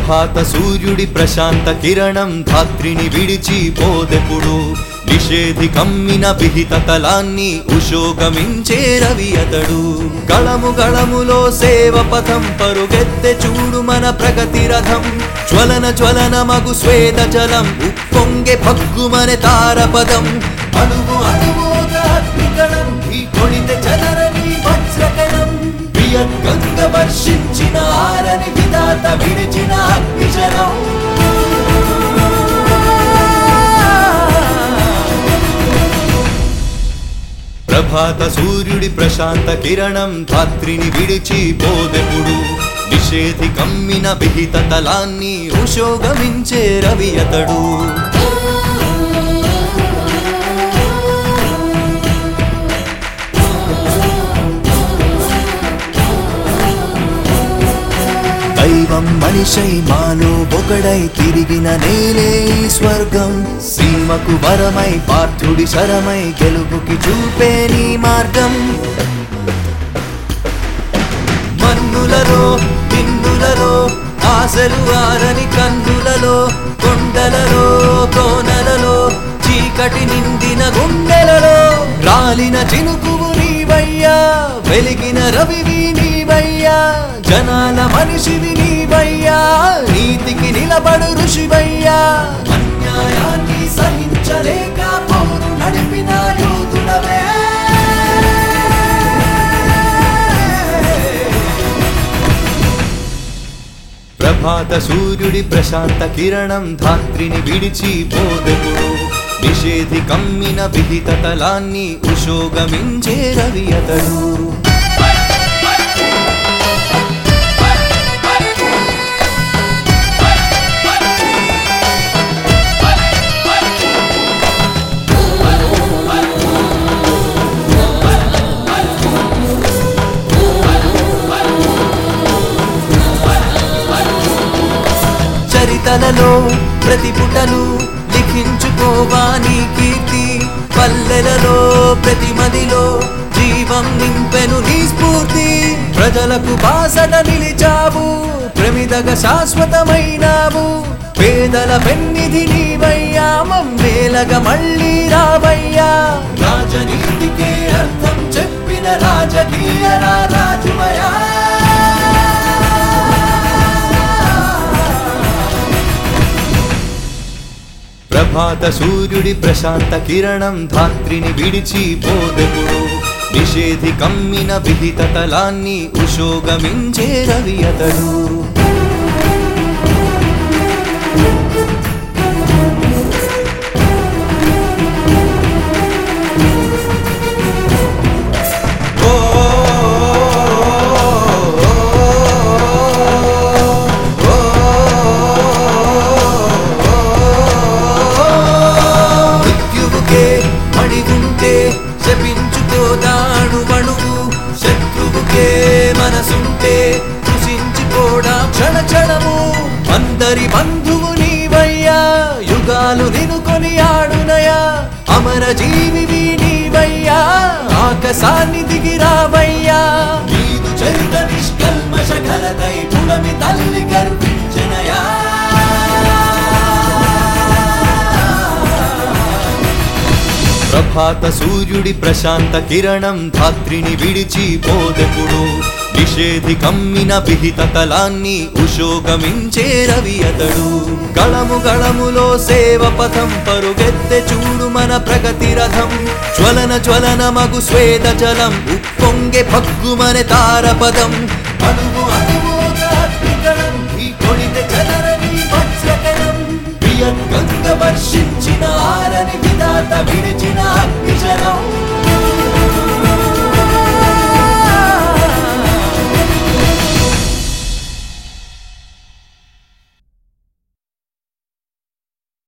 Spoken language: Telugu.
ప్రభాత సూర్యుడి ప్రశాంత కిరణం ధాత్రిని విడిచి పోదెప్పుడు నిషేధి కమ్మిన విహిత తలాన్ని ఉశోగమించే రవి అతడు గళము గళములో సేవ పథం పరుగెత్తె చూడు మన ప్రగతి రథం జ్వలన జ్వలన మగు స్వేద జలం ఉప్పొంగె భగ్గుమనే తారపదం అణువు అణువు ఒక అగ్నికణం ఈ కొడితే చదరని వజ్రకణం ప్రియ గంగ వర్షించిన ఆరని విధాత విడిచిన అగ్నిజలం ప్రభాత సూర్యుడి ప్రశాంత కిరణం ధాత్రిని విడిచి పోదెప్పుడు నిషేధి కమ్మిన విహిత తలాన్ని ఉశోగమించే రవి అతడు దైవం మనిషై మాలో ఒకడై తిరిగిన నేలే ఈ స్వర్గం సీమకు వరమై పార్థుడి శరమై గెలుపుకి చూపే నీ మార్గం మన్నులలో పిన్నులలో ఆశలు ఆరని కన్నులలో కొండలలో కోనలలో చీకటి నిండిన గుండెలలో రాలిన చినుకువు నీవయ్యా వెలిగిన రవివి నీవయ్యా జనాల మనిషివి నీవయ్యా నీతికి నిలబడు ఋషివయ్యా అన్యాయాన్ని సహించలేక పోరు నడిపిన యోధుడవే ప్రభాత సూర్యుడి ప్రశాంత కిరణం ధాత్రిని విడిచి పోదెప్పుడు నిషేధి కమ్మిన విహిత తలాన్ని ఉశోగమించే రవి అతడు చరితలలో ప్రతి పుటలు లిఖించుకోవా నీ కీర్తి పల్లెలలో ప్రతి మదిలో జీవం నింపెను నీ స్ఫూర్తి ప్రజలకు బాసట నిలిచావు ప్రమిదగ శాశ్వతమైనావు పేదల పెన్నిధి నీవయ్యా మమ్మేలగా మళ్ళీ రావయ్యా రాజనీతికే అర్థం చెప్పిన రాజకీయ రాజుమయా ప్రభాత సూర్యుడి ప్రశాంత కిరణం ధాత్రిని విడిచి పోదెప్పుడు నిషేధి కమ్మిన విహిత తలాన్ని ఉశోగమించే రవి అతడు మృత్యువుకే మడి ఉంటే శపించుకోదాడు మణువు శత్రువుకే మనసుంటే కృషించిపోడా క్షణ క్షణము అందరి బంధువు నీవయ్యా యుగాలు నినుకొని ఆడునయా అమర జీవివి నీవయ్యా ఆకాశాన్ని దిగి రావయ్యా నీదు చరిత నిష్కల్మష ఘనతై పుడమి తల్లి గర్వించనయా ప్రభాత సూర్యుడి ప్రశాంత కిరణం ధాత్రిని విడిచి పోదెప్పుడు నిషేధి కమ్మిన విహిత తలాన్ని ఉశోగమించే రవి అతడు గళము గళములో సేవ పథం పరుగెత్తె చూడు మన ప్రగతి రథం జ్వలన జ్వలన మగు స్వేద జలం ఉప్పొంగె భగ్గుమనే తారపదం అణువు అణువు ఒక అగ్నికణం ఈ కొడితే చదరని వజ్రకణం ప్రియ గంగ వర్షించిన ఆరని విధాత విడిచిన